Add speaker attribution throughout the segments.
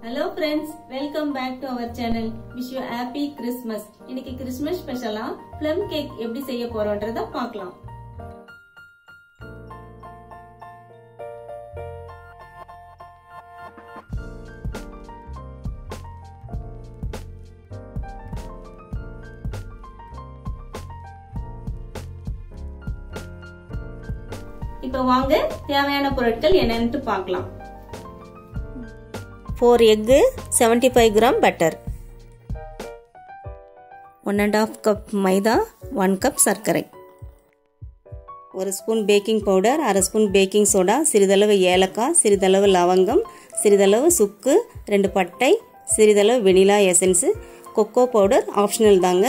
Speaker 1: hello friends welcome back to our channel wish you happy Christmas இன்னைக்கு Christmas ஸ்பெஷலா plum cake எப்படி செய்ய போறோன்றத பார்க்கலாம் இப்போ வாங்க தேவையான பொருட்கள் என்னன்னு பார்க்கலாம்
Speaker 2: four egg seventy five gram butter one and half cup மைதா ஒன் கப் சர்க்கரை ஒரு ஸ்பூன் பேக்கிங் பவுடர் அரை ஸ்பூன் பேக்கிங் சோடா சிறிதளவு ஏலக்காய் சிறிதளவு லவங்கம் சிறிதளவு சுக்கு ரெண்டு பட்டை சிறிதளவு vanilla essence cocoa powder optional தாங்க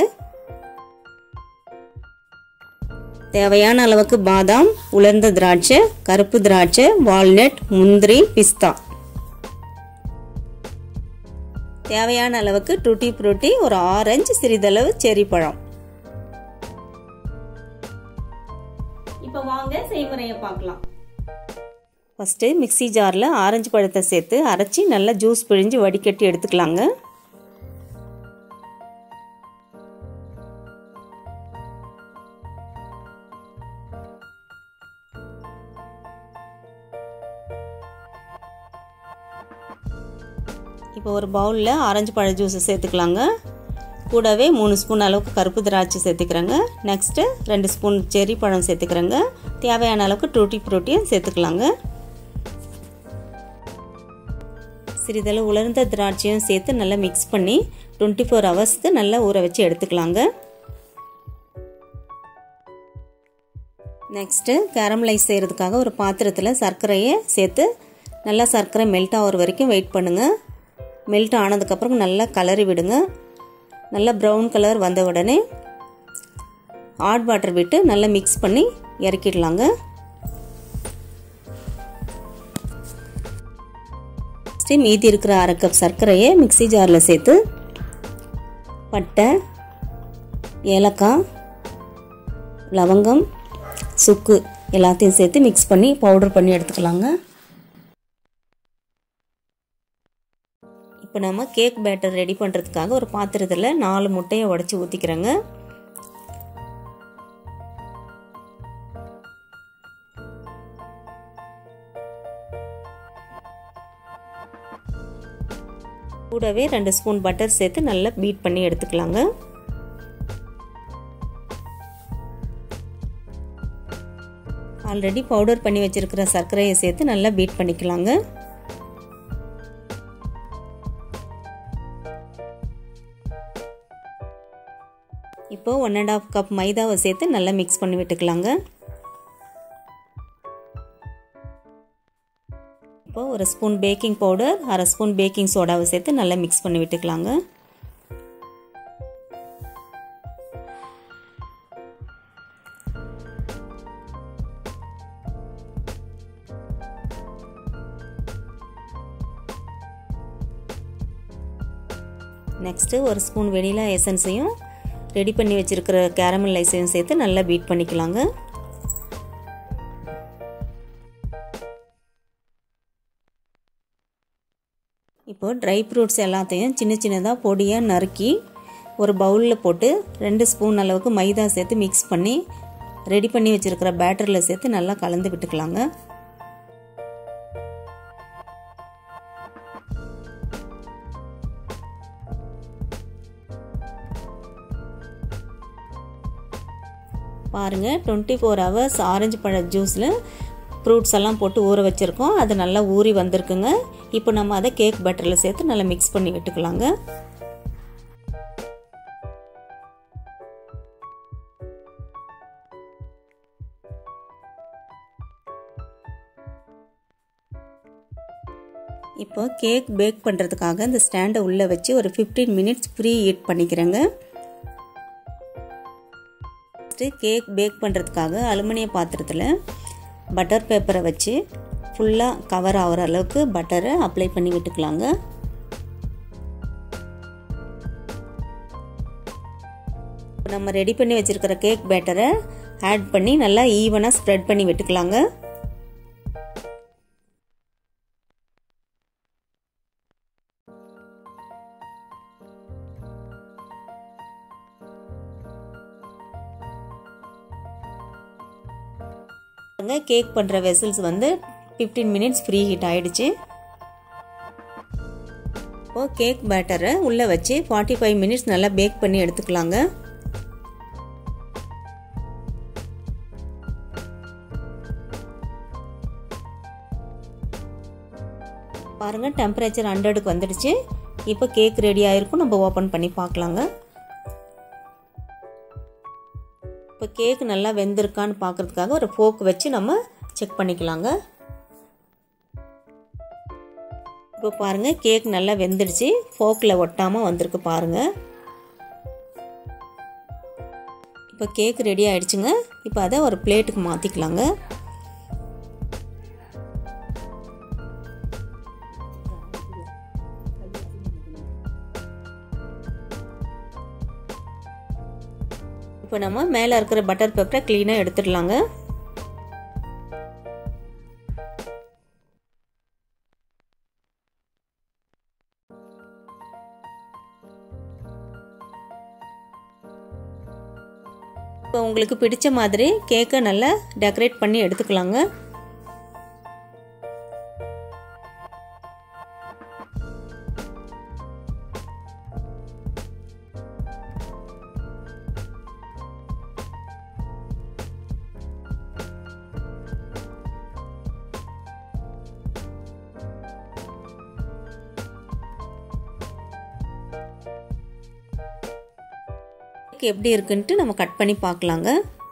Speaker 2: தேவையான அளவுக்கு பாதாம் உலர்ந்த திராட்சை கருப்பு திராட்சை வால்நட் முந்திரி பிஸ்தா தேவையான அளவுக்கு டூட்டி ஃப்ரூட்டி ஒரு ஆரஞ்சு சிறிதளவு செரி பழம்
Speaker 1: இப்போ வாங்க செய்முறையை பார்க்கலாம்
Speaker 2: ஃபஸ்ட்டு மிக்சி ஜாரில் ஆரஞ்சு பழத்தை சேர்த்து அரைச்சி நல்லா ஜூஸ் பிழிஞ்சு வடிகட்டி எடுத்துக்கலாங்க இப்போ ஒரு பவுலில் ஆரஞ்சு பழ ஜூஸை சேர்த்துக்கலாங்க கூடவே மூணு ஸ்பூன் அளவுக்கு கருப்பு திராட்சை சேர்த்துக்கிறேங்க நெக்ஸ்ட்டு ரெண்டு ஸ்பூன் செரி பழம் சேர்த்துக்கிறேங்க தேவையான அளவுக்கு டூட்டி ஃப்ரூட்டியும் சேர்த்துக்கலாங்க சிறிதளவு உலர்ந்த திராட்சையும் சேர்த்து நல்லா மிக்ஸ் பண்ணி டுவெண்ட்டி ஃபோர் ஹவர்ஸ்க்கு நல்லா ஊற வச்சு எடுத்துக்கலாங்க நெக்ஸ்ட்டு கேரமலைஸ் செய்கிறதுக்காக ஒரு பாத்திரத்தில் சர்க்கரையை சேர்த்து நல்லா சர்க்கரை மெல்ட் ஆகிற வரைக்கும் வெயிட் பண்ணுங்கள் மெல்ட் ஆனதுக்கப்புறம் நல்லா கலரி விடுங்க நல்லா ப்ரௌன் கலர் வந்த உடனே ஹாட் வாட்டர் விட்டு நல்லா மிக்ஸ் பண்ணி இறக்கிடலாங்க நெக்ஸ்ட்டு மீதி இருக்கிற அரை கப் சர்க்கரையை மிக்சி ஜாரில் சேர்த்து பட்டை ஏலக்காய் லவங்கம் சுக்கு எல்லாத்தையும் சேர்த்து மிக்ஸ் பண்ணி பவுடர் பண்ணி எடுத்துக்கலாங்க இப்போ நம்ம கேக் பேட்டர் ரெடி பண்ணுறதுக்காக ஒரு பாத்திரத்தில் நாலு முட்டையை உடச்சி ஊற்றிக்கிறேங்க கூடவே ரெண்டு ஸ்பூன் பட்டர் சேர்த்து நல்லா பீட் பண்ணி எடுத்துக்கலாங்க ஆல்ரெடி பவுடர் பண்ணி வச்சுருக்கிற சர்க்கரையை சேர்த்து நல்லா பீட் பண்ணிக்கலாங்க இப்போ ஒன் அண்ட் ஆஃப் கப் மைதாவை சேர்த்து நல்லா மிக்ஸ் பண்ணி விட்டுக்கலாங்க இப்போ ஒரு ஸ்பூன் பேக்கிங் பவுடர் அரை ஸ்பூன் பேக்கிங் சோடாவை சேர்த்து நல்லா மிக்ஸ் பண்ணி விட்டுக்கலாங்க நெக்ஸ்ட்டு ஒரு ஸ்பூன் வெனிலா எசன்ஸையும் ரெடி பண்ணி வச்சுருக்கிற கேரமல் ஐஸையும் சேர்த்து நல்லா பீட் பண்ணிக்கலாங்க இப்போது ட்ரை ஃப்ரூட்ஸ் எல்லாத்தையும் சின்ன சின்னதாக பொடியாக நறுக்கி ஒரு பவுலில் போட்டு ரெண்டு ஸ்பூன் அளவுக்கு மைதா சேர்த்து மிக்ஸ் பண்ணி ரெடி பண்ணி வச்சுருக்கிற பேட்டரில் சேர்த்து நல்லா கலந்து விட்டுக்கலாங்க பாருங்கள் டுவெண்ட்டி ஃபோர் ஹவர்ஸ் ஆரஞ்சு பழ ஜூஸில் ஃப்ரூட்ஸ் எல்லாம் போட்டு ஊற வச்சுருக்கோம் அது நல்லா ஊறி வந்திருக்குங்க இப்போ நம்ம அதை கேக் பட்டரில் சேர்த்து நல்லா மிக்ஸ் பண்ணி விட்டுக்கலாங்க இப்போ கேக் பேக் பண்ணுறதுக்காக இந்த ஸ்டாண்டை உள்ளே வச்சு ஒரு ஃபிஃப்டீன் மினிட்ஸ் ப்ரீ ஹீட் பண்ணிக்கிறேங்க ஃபஸ்ட்டு கேக் பேக் பண்ணுறதுக்காக அலுமினிய பாத்திரத்தில் பட்டர் பேப்பரை வச்சு ஃபுல்லாக கவர் ஆகிற அளவுக்கு பட்டரை அப்ளை பண்ணி விட்டுக்கலாங்க நம்ம ரெடி பண்ணி வச்சுருக்கிற கேக் பேட்டரை ஆட் பண்ணி நல்லா ஈவனாக ஸ்ப்ரெட் பண்ணி விட்டுக்கலாங்க பாருங்க கேக் பண்ணுற வெசல்ஸ் வந்து ஃபிஃப்டீன் மினிட்ஸ் ஃப்ரீ ஹீட் ஆயிடுச்சு இப்போது கேக் பேட்டரை உள்ளே வச்சு ஃபார்ட்டி ஃபைவ் மினிட்ஸ் நல்லா பேக் பண்ணி எடுத்துக்கலாங்க பாருங்கள் டெம்பரேச்சர் ஹண்ட்ரடுக்கு வந்துடுச்சு இப்போ கேக் ரெடி ஆகிருக்கும் நம்ம ஓப்பன் பண்ணி பார்க்கலாங்க இப்போ கேக் நல்லா வெந்திருக்கான்னு பார்க்குறதுக்காக ஒரு ஃபோக் வச்சு நம்ம செக் பண்ணிக்கலாங்க இப்போ பாருங்கள் கேக் நல்லா வெந்துடுச்சு ஃபோக்கில் ஒட்டாமல் வந்திருக்கு பாருங்கள் இப்போ கேக் ரெடி ஆகிடுச்சுங்க இப்போ அதை ஒரு பிளேட்டுக்கு மாற்றிக்கலாங்க இப்போ நம்ம மேலே இருக்கிற பட்டர் பேப்பரை க்ளீனாக எடுத்துடலாங்க இப்போ உங்களுக்கு பிடிச்ச மாதிரி கேக்கை நல்லா டெக்கரேட் பண்ணி எடுத்துக்கலாங்க எப்படி இருக்குன்ட்டு நம்ம கட் பண்ணி பார்க்கலாங்க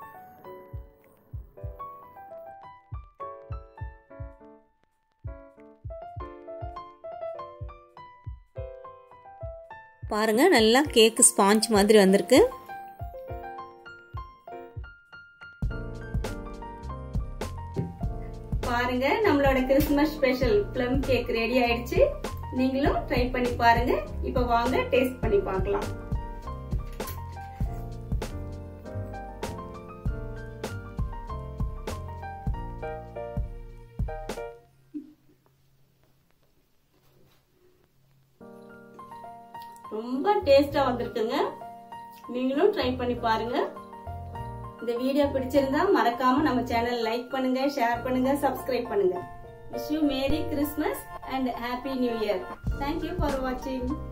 Speaker 2: பாருங்க நல்லா கேக் ஸ்பாஞ்ச் மாதிரி வந்திருக்கு
Speaker 1: பாருங்க நம்மளோட Christmas special plum cake ready ஆயிடுச்சு நீங்களும் ட்ரை பண்ணி பாருங்க இப்ப வாங்க டேஸ்ட் பண்ணி பார்க்கலாம் ரொம்ப டேஸ்டா வந்திருக்குங்க நீங்களும் ட்ரை பண்ணி பாருங்க இந்த வீடியோ பிடிச்சிருந்தா மறக்காம நம்ம சேனல் லைக் பண்ணுங்க ஷேர் பண்ணுங்க சப்ஸ்கிரைப் பண்ணுங்க wish you merry Christmas and happy new year thank you for வாட்சிங்